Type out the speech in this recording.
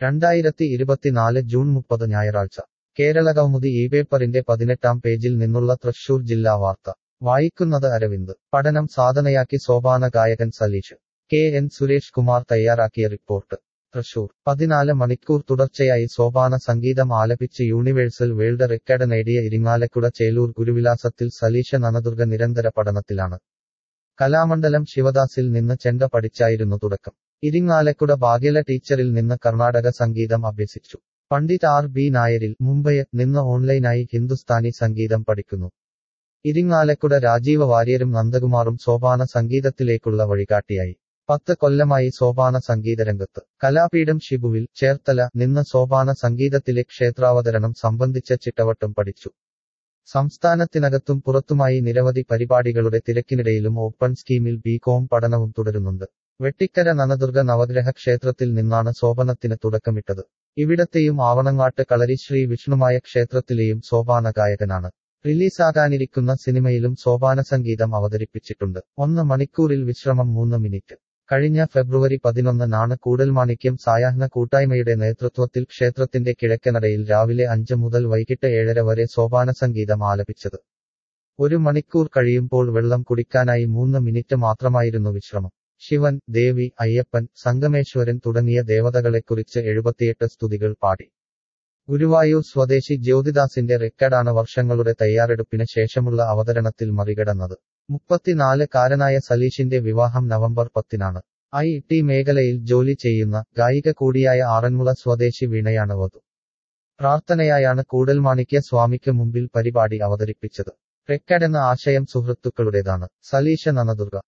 രണ്ടായിരത്തി ഇരുപത്തിനാല് ജൂൺ മുപ്പത് ഞായറാഴ്ച കേരളകൗമുദി ഈ പേപ്പറിന്റെ പതിനെട്ടാം പേജിൽ നിന്നുള്ള തൃശൂർ ജില്ലാ വാർത്ത വായിക്കുന്നത് അരവിന്ദ് പഠനം സാധനയാക്കി സോപാന ഗായകൻ സലീഷ് കെ എൻ സുരേഷ് കുമാർ തയ്യാറാക്കിയ റിപ്പോർട്ട് തൃശൂർ പതിനാല് മണിക്കൂർ തുടർച്ചയായി സോപാന സംഗീതം ആലപിച്ച് യൂണിവേഴ്സൽ വേൾഡ് റെക്കോർഡ് നേടിയ ഇരിങ്ങാലക്കുട ചേലൂർ ഗുരുവിലാസത്തിൽ സലീഷ നനദുർഗ നിരന്തര പഠനത്തിലാണ് കലാമണ്ഡലം ശിവദാസിൽ നിന്ന് ചെണ്ട പഠിച്ചായിരുന്നു തുടക്കം ഇരിങ്ങാലക്കുട ഭാഗ്യല ടീച്ചറിൽ നിന്ന് കർണാടക സംഗീതം അഭ്യസിച്ചു പണ്ഡിറ്റ് ആർ ബി നായരിൽ മുംബൈ നിന്ന് ഓൺലൈനായി ഹിന്ദുസ്ഥാനി സംഗീതം പഠിക്കുന്നു ഇരിങ്ങാലക്കുട രാജീവ വാര്യരും നന്ദകുമാറും സോപാന സംഗീതത്തിലേക്കുള്ള വഴികാട്ടിയായി പത്ത് കൊല്ലമായി സോപാന സംഗീതരംഗത്ത് കലാപീഠം ഷിബുവിൽ ചേർത്തല നിന്ന് സോപാന സംഗീതത്തിലെ ക്ഷേത്രാവതരണം സംബന്ധിച്ച ചിട്ടവട്ടം പഠിച്ചു സംസ്ഥാനത്തിനകത്തും പുറത്തുമായി നിരവധി പരിപാടികളുടെ തിരക്കിനിടയിലും ഓപ്പൺ സ്കീമിൽ ബി കോം പഠനവും തുടരുന്നുണ്ട് വെട്ടിക്കര നനദുർഗ നവഗ്രഹ ക്ഷേത്രത്തിൽ നിന്നാണ് സോപനത്തിന് തുടക്കമിട്ടത് ഇവിടത്തെയും ആവണങ്ങാട്ട് കളരി ശ്രീ വിഷ്ണുമായ ക്ഷേത്രത്തിലെയും സോപാന ഗായകനാണ് റിലീസാകാനിരിക്കുന്ന സിനിമയിലും സോപാന സംഗീതം അവതരിപ്പിച്ചിട്ടുണ്ട് ഒന്ന് മണിക്കൂറിൽ വിശ്രമം മൂന്ന് മിനിറ്റ് കഴിഞ്ഞ ഫെബ്രുവരി പതിനൊന്നിനാണ് കൂടൽമാണിക്യം സായാഹ്ന കൂട്ടായ്മയുടെ നേതൃത്വത്തിൽ ക്ഷേത്രത്തിന്റെ കിഴക്കനടയിൽ രാവിലെ അഞ്ച് മുതൽ വൈകിട്ട് ഏഴര വരെ സോപാന സംഗീതം ആലപിച്ചത് ഒരു മണിക്കൂർ കഴിയുമ്പോൾ വെള്ളം കുടിക്കാനായി മൂന്ന് മിനിറ്റ് മാത്രമായിരുന്നു വിശ്രമം ശിവൻ ദേവി അയ്യപ്പൻ സംഗമേശ്വരൻ തുടങ്ങിയ ദേവതകളെക്കുറിച്ച് എഴുപത്തിയെട്ട് സ്തുതികൾ പാടി ഗുരുവായൂർ സ്വദേശി ജ്യോതിദാസിന്റെ റെക്കോർഡാണ് വർഷങ്ങളുടെ തയ്യാറെടുപ്പിന് ശേഷമുള്ള അവതരണത്തിൽ മറികടന്നത് മുപ്പത്തിനാല് കാരനായ സലീഷിന്റെ വിവാഹം നവംബർ പത്തിനാണ് ഐ ടി മേഖലയിൽ ജോലി ചെയ്യുന്ന ഗായിക കൂടിയായ ആറന്മുള സ്വദേശി വീണയാണ് വധു പ്രാർത്ഥനയായാണ് കൂടൽമാണിക്യ സ്വാമിക്ക് മുമ്പിൽ പരിപാടി അവതരിപ്പിച്ചത് റെക്കോർഡ് എന്ന ആശയം സുഹൃത്തുക്കളുടേതാണ് സലീഷ നനദുർഗ